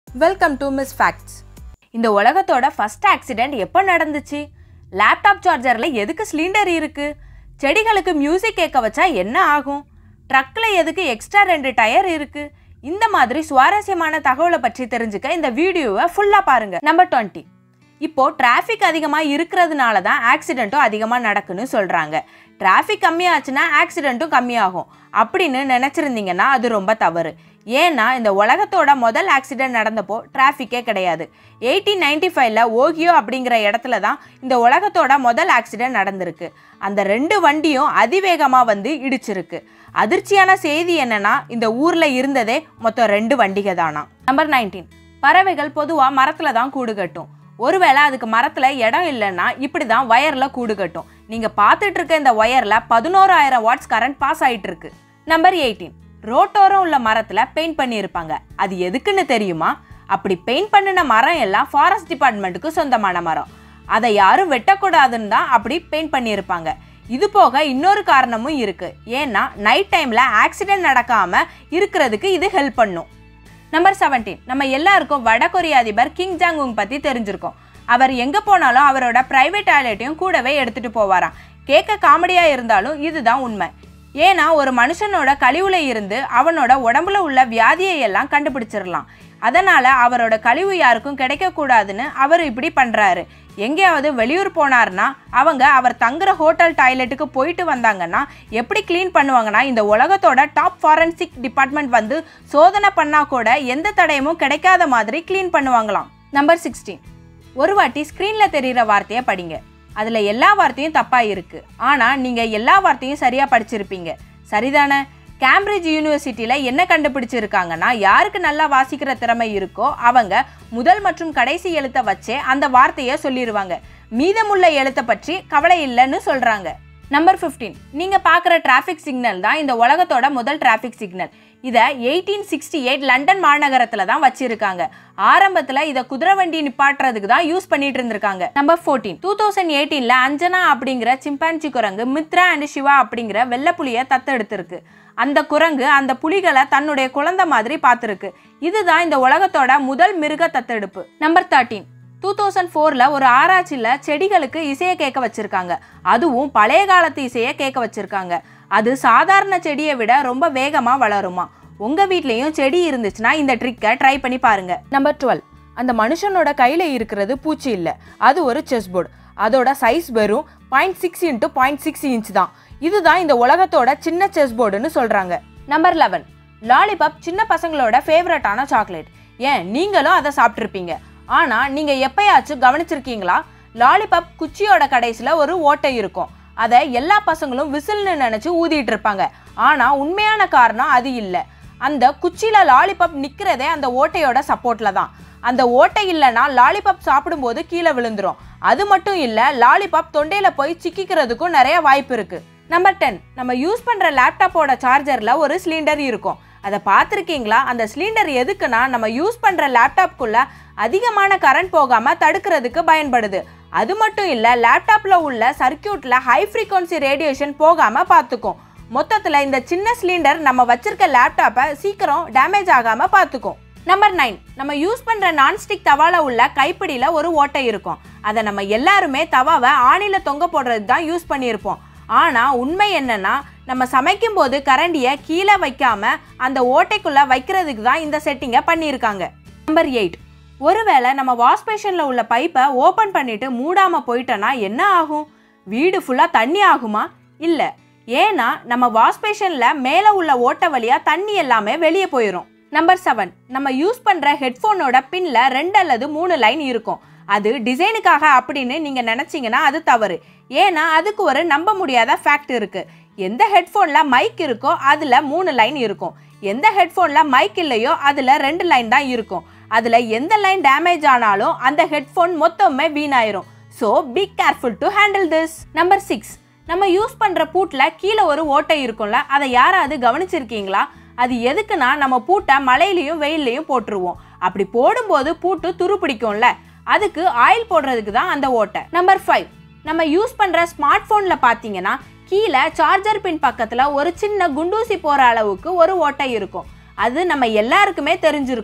welcome to miss facts இந்த உலகத்தோட first accident எப்போ நடந்துச்சு லேப்டாப் சார்ஜரில் எதுக்கு சிலிண்டர் இருக்கு செடிகளுக்கு மியூசிக் கேட்க வச்சா என்ன ஆகும் ட்ரக்கில் எதுக்கு எக்ஸ்ட்ரா ரெண்டு டயர் இருக்கு இந்த மாதிரி சுவாரஸ்யமான தகவலை பற்றி தெரிஞ்சுக்க இந்த வீடியோவை ஃபுல்லாக பாருங்க நம்பர் டுவெண்ட்டி இப்போ டிராஃபிக் அதிகமாக இருக்கிறதுனால தான் ஆக்சிடென்ட்டும் அதிகமாக நடக்குன்னு சொல்கிறாங்க டிராஃபிக் கம்மியாச்சுன்னா ஆக்சிடென்ட்டும் கம்மியாகும் அப்படின்னு நினச்சிருந்தீங்கன்னா அது ரொம்ப தவறு ஏன்னா இந்த உலகத்தோட முதல் ஆக்சிடென்ட் நடந்தப்போ டிராஃபிக்கே கிடையாது எயிட்டீன் நைன்டி ஃபைவ்ல ஓகியோ அப்படிங்கிற இடத்துல தான் இந்த உலகத்தோட முதல் ஆக்சிடென்ட் நடந்திருக்கு அந்த ரெண்டு வண்டியும் அதிவேகமாக வந்து இடிச்சிருக்கு அதிர்ச்சியான செய்தி என்னன்னா இந்த ஊரில் இருந்ததே மொத்தம் ரெண்டு வண்டிகை தானா நம்பர் நைன்டீன் பறவைகள் பொதுவாக மரத்தில் தான் கூடு கட்டும் ஒருவேளை அதுக்கு மரத்தில் இடம் இல்லைன்னா இப்படி தான் வயரில் கூடு கட்டும் நீங்கள் பார்த்துட்டு இருக்க இந்த ஒயரில் பதினோராயிரம் வாட்ஸ் கரண்ட் பாஸ் ஆயிட்டு இருக்கு நம்பர் எயிட்டீன் ரோட்டோரம் உள்ள மரத்தில் பெயிண்ட் பண்ணியிருப்பாங்க அது எதுக்குன்னு தெரியுமா அப்படி பெயிண்ட் பண்ணின மரம் எல்லாம் ஃபாரஸ்ட் டிபார்ட்மெண்ட்டுக்கு சொந்தமான மரம் அதை யாரும் வெட்டக்கூடாதுன்னு தான் அப்படி பெயிண்ட் பண்ணியிருப்பாங்க இது போக இன்னொரு காரணமும் இருக்கு ஏன்னா நைட் டைம்ல ஆக்சிடென்ட் நடக்காம இருக்கிறதுக்கு இது ஹெல்ப் பண்ணும் நம்பர் செவன்டீன் நம்ம எல்லாருக்கும் வடகொரிய அதிபர் கிங் ஜாங் உங் பத்தி தெரிஞ்சிருக்கோம் அவர் எங்க போனாலும் அவரோட பிரைவேட் டாய்லெட்டையும் கூடவே எடுத்துட்டு போவாராம் கேட்க காமெடியா இருந்தாலும் இதுதான் உண்மை ஏன்னா ஒரு மனுஷனோட கழிவுல இருந்து அவனோட உடம்புல உள்ள வியாதியை எல்லாம் கண்டுபிடிச்சிடலாம் அதனால அவரோட கழிவு யாருக்கும் கிடைக்கக்கூடாதுன்னு அவர் இப்படி பண்றாரு எங்கேயாவது வெளியூர் போனார்னா அவங்க அவர் தங்குற ஹோட்டல் டாய்லெட்டுக்கு போயிட்டு வந்தாங்கன்னா எப்படி க்ளீன் பண்ணுவாங்கன்னா இந்த உலகத்தோட டாப் ஃபாரன்சிக் டிபார்ட்மெண்ட் வந்து சோதனை பண்ணா கூட எந்த தடயமும் கிடைக்காத மாதிரி க்ளீன் பண்ணுவாங்களாம் நம்பர் சிக்ஸ்டீன் ஒரு வாட்டி ஸ்க்ரீனில் தெரிகிற வார்த்தையை படிங்க அதில் எல்லா வார்த்தையும் தப்பாக இருக்குது ஆனால் நீங்கள் எல்லா வார்த்தையும் சரியாக படிச்சிருப்பீங்க சரிதானே கேம்பிரிட்ஜ் யூனிவர்சிட்டியில் என்ன கண்டுபிடிச்சிருக்காங்கன்னா யாருக்கு நல்லா வாசிக்கிற திறமை இருக்கோ அவங்க முதல் மற்றும் கடைசி எழுத்தை வச்சே அந்த வார்த்தையை சொல்லிடுவாங்க மீதமுள்ள எழுத்தை பற்றி கவலை இல்லைன்னு சொல்கிறாங்க நம்பர் 15 நீங்கள் பார்க்குற டிராஃபிக் சிக்னல் தான் இந்த உலகத்தோட முதல் டிராஃபிக் சிக்னல் இதை எயிட்டீன் சிக்ஸ்டி எயிட் லண்டன் மாநகரத்தில் தான் வச்சிருக்காங்க ஆரம்பத்தில் இதை குதிரை வண்டி நிப்பாட்டுறதுக்கு தான் யூஸ் பண்ணிட்டு இருந்திருக்காங்க நம்பர் ஃபோர்டீன் டூ தௌசண்ட் எயிட்டீனில் அஞ்சனா அப்படிங்கிற சிம்பான்சி குரங்கு மித்ரா அண்ட் சிவா அப்படிங்கிற வெள்ளைப்புலியை தத்தெடுத்திருக்கு அந்த குரங்கு அந்த புலிகளை தன்னுடைய குழந்தை மாதிரி பார்த்துருக்கு இதுதான் இந்த உலகத்தோட முதல் மிருக தத்தெடுப்பு நம்பர் தேர்ட்டீன் டூ தௌசண்ட் ஃபோரில் ஒரு ஆராய்ச்சியில் செடிகளுக்கு இசையை கேட்க வச்சுருக்காங்க அதுவும் பழைய காலத்து இசையை கேட்க வச்சுருக்காங்க அது சாதாரண செடியை விட ரொம்ப வேகமாக வளருமா உங்கள் வீட்லேயும் செடி இருந்துச்சுன்னா இந்த ட்ரிக்கை ட்ரை பண்ணி பாருங்க நம்பர் டுவெல் அந்த மனுஷனோட கையில் இருக்கிறது பூச்சி இல்லை அது ஒரு செஸ் போர்டு அதோட சைஸ் வெறும் point six into point six inch தான் இதுதான் இந்த உலகத்தோட சின்ன செஸ் போர்டுன்னு சொல்கிறாங்க நம்பர் லெவன் லாலிபாப் சின்ன பசங்களோட ஃபேவரட்டான சாக்லேட் ஏன் நீங்களும் அதை சாப்பிட்ருப்பீங்க ஆனால் நீங்கள் எப்பயாச்சும் கவனிச்சிருக்கீங்களா லாலிபாப் குச்சியோட கடைசியில் ஒரு ஓட்டை இருக்கும் அதை எல்லா பசங்களும் விசில்னு நினச்சி ஊதிட்டு இருப்பாங்க ஆனால் உண்மையான காரணம் அது இல்லை அந்த குச்சியில் லாலிபாப் நிற்கிறதே அந்த ஓட்டையோட சப்போர்ட்டில் தான் அந்த ஓட்டை இல்லைன்னா லாலிபாப் சாப்பிடும்போது கீழே விழுந்துரும் அது மட்டும் இல்லை லாலிபாப் தொண்டையில் போய் சிக்கிக்கிறதுக்கும் நிறைய வாய்ப்பு இருக்குது நம்பர் டென் நம்ம யூஸ் பண்ணுற லேப்டாப்போட சார்ஜரில் ஒரு சிலிண்டர் இருக்கும் அதை பார்த்துருக்கீங்களா அந்த சிலிண்டர் எதுக்குன்னா நம்ம யூஸ் பண்ணுற லேப்டாப்குள்ள அதிகமான கரண்ட் போகாமல் தடுக்கிறதுக்கு பயன்படுது அது மட்டும் இல்லை லேப்டாப்பில் உள்ள சர்க்கியூட்டில் ஹை ஃப்ரீக்வன்சி ரேடியேஷன் போகாமல் பார்த்துக்கும் மொத்தத்தில் இந்த சின்ன சிலிண்டர் நம்ம வச்சிருக்க லேப்டாப்பை சீக்கிரம் டேமேஜ் ஆகாமல் பார்த்துக்கும் நம்பர் நைன் நம்ம யூஸ் பண்ணுற நான்ஸ்டிக் தவால உள்ள கைப்பிடியில் ஒரு ஓட்டை இருக்கும் அதை நம்ம எல்லாருமே தவாவை ஆணியில் தொங்க போடுறது தான் யூஸ் பண்ணியிருப்போம் ஆனால் உண்மை என்னன்னா நம்ம சமைக்கும் போது கரண்டியை கீழே வைக்காம அந்த ஓட்டைக்குள்ள வைக்கிறதுக்கு தான் இந்த செட்டிங்கை பண்ணியிருக்காங்க நம்பர் எயிட் ஒருவேளை நம்ம வாஷ் பேஷனில் உள்ள பைப்பை ஓப்பன் பண்ணிட்டு மூடாமல் போயிட்டோன்னா என்ன ஆகும் வீடு ஃபுல்லாக தண்ணி ஆகுமா இல்லை ஏன்னா நம்ம வாஷ் பேஷனில் மேலே உள்ள ஓட்டை வழியாக தண்ணி எல்லாமே வெளியே போயிடும் நம்பர் செவன் நம்ம யூஸ் பண்ணுற ஹெட்ஃபோனோட பின்ல ரெண்டு அல்லது மூணு லைன் இருக்கும் அது டிசைனுக்காக அப்படின்னு நீங்கள் நினச்சிங்கன்னா அது தவறு ஏன்னா அதுக்கு ஒரு நம்ப முடியாத ஃபேக்ட் இருக்குது எந்த ஹெட்ஃபோனில் மைக் இருக்கோ அதில் மூணு லைன் இருக்கும் எந்த ஹெட்ஃபோனில் மைக் இல்லையோ அதில் ரெண்டு லைன் தான் இருக்கும் அதில் எந்த லைன் டேமேஜ் ஆனாலும் அந்த ஹெட்ஃபோன் மொத்தமே வீணாயிரும் so be careful to handle this number six நம்ம யூஸ் பண்ணுற பூட்டில் கீழே ஒரு ஓட்டை இருக்கும்ல அதை யாராவது கவனிச்சிருக்கீங்களா அது எதுக்குன்னா நம்ம பூட்டை மழையிலையும் வெயில்லையும் போட்டுருவோம் அப்படி போடும்போது பூட்டு துரு பிடிக்கும்ல அதுக்கு ஆயில் போடுறதுக்கு தான் அந்த ஓட்டை நம்பர் ஃபைவ் நம்ம யூஸ் பண்ணுற ஸ்மார்ட் ஃபோனில் பார்த்தீங்கன்னா கீழே சார்ஜர் பின் பக்கத்தில் ஒரு சின்ன குண்டூசி போகிற அளவுக்கு ஒரு ஓட்டை இருக்கும் அது நம்ம எல்லாருக்குமே தெரிஞ்சிருக்கும்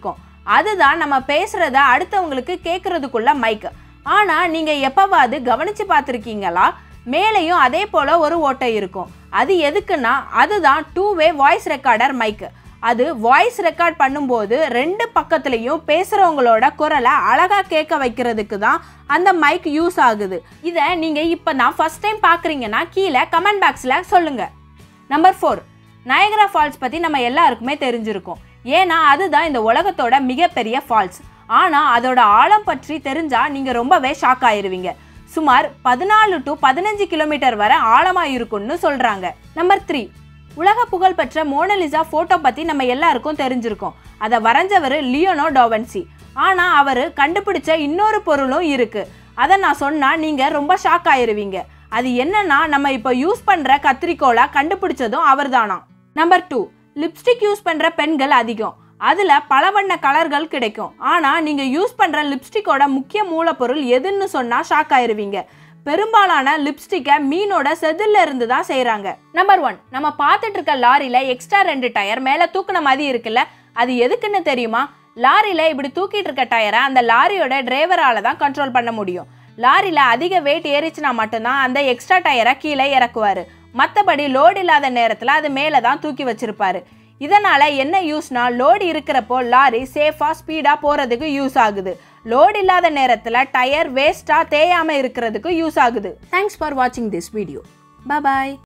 அதுதான் நம்ம பேசுறத அடுத்தவங்களுக்கு கேட்கறதுக்குள்ள மைக் ஆனா நீங்க எப்பவாவது கவனிச்சு பார்த்துருக்கீங்களா மேலேயும் அதே போல ஒரு ஓட்டை இருக்கும் அது எதுக்குன்னா அதுதான் two way voice recorder mike அது வாய்ஸ் ரெக்கார்ட் பண்ணும்போது ரெண்டு பக்கத்துலேயும் பேசுகிறவங்களோட குரலை அழகாக கேட்க வைக்கிறதுக்கு தான் அந்த மைக் யூஸ் ஆகுது இதை நீங்கள் இப்போ தான் ஃபஸ்ட் டைம் பார்க்குறீங்கன்னா கீழே கமெண்ட் பாக்ஸில் சொல்லுங்கள் நம்பர் ஃபோர் நயகரா ஃபால்ஸ் பற்றி நம்ம எல்லாருக்குமே தெரிஞ்சிருக்கும் ஏன்னா அதுதான் இந்த உலகத்தோட மிகப்பெரிய ஃபால்ஸ் ஆனால் அதோட ஆழம் பற்றி தெரிஞ்சால் நீங்கள் ரொம்பவே ஷாக் ஆயிருவீங்க சுமார் பதினாலு டு பதினஞ்சு கிலோமீட்டர் வரை ஆழமாக இருக்கும்னு சொல்கிறாங்க நம்பர் த்ரீ உலக புகழ்பெற்ற மோனலிசா ஃபோட்டோ பற்றி நம்ம எல்லாருக்கும் தெரிஞ்சிருக்கோம் அதை வரைஞ்சவர் லியோனோ டோவன்சி ஆனால் அவர் கண்டுபிடிச்ச இன்னொரு பொருளும் இருக்கு அதை நான் சொன்னால் நீங்கள் ரொம்ப ஷாக் ஆயிருவீங்க அது என்னன்னா நம்ம இப்போ யூஸ் பண்ணுற கத்திரிக்கோலை கண்டுபிடிச்சதும் அவர்தானா நம்பர் டூ லிப்ஸ்டிக் யூஸ் பண்ணுற பெண்கள் அதிகம் அதில் பல வண்ண கலர்கள் கிடைக்கும் ஆனால் நீங்கள் யூஸ் பண்ணுற லிப்ஸ்டிக்கோட முக்கிய மூலப்பொருள் எதுன்னு சொன்னால் ஷாக் ஆயிருவீங்க பெரும்பாலான லிப்ஸ்டிக்கை மீனோட செதில்ல இருந்து தான் செய்கிறாங்க நம்பர் ஒன் நம்ம பார்த்துட்டு இருக்க லாரியில் எக்ஸ்ட்ரா ரெண்டு டயர் மேலே தூக்குன மாதிரி இருக்குல்ல அது எதுக்குன்னு தெரியுமா லாரியில் இப்படி தூக்கிட்டு இருக்க டயரை அந்த லாரியோட டிரைவரால தான் கண்ட்ரோல் பண்ண முடியும் லாரியில் அதிக வெயிட் ஏறிச்சுனா மட்டும்தான் அந்த எக்ஸ்ட்ரா டயரை கீழே இறக்குவார் மற்றபடி லோடு இல்லாத நேரத்தில் அது மேலே தான் தூக்கி வச்சிருப்பாரு இதனால என்ன யூஸ்னா லோடு இருக்கிறப்போ லாரி சேஃபா ஸ்பீடா போறதுக்கு யூஸ் ஆகுது லோடு இல்லாத நேரத்துல டயர் வேஸ்டா தேயாம இருக்கிறதுக்கு யூஸ் ஆகுது தேங்க்ஸ் ஃபார் வாட்சிங் திஸ் வீடியோ பாய்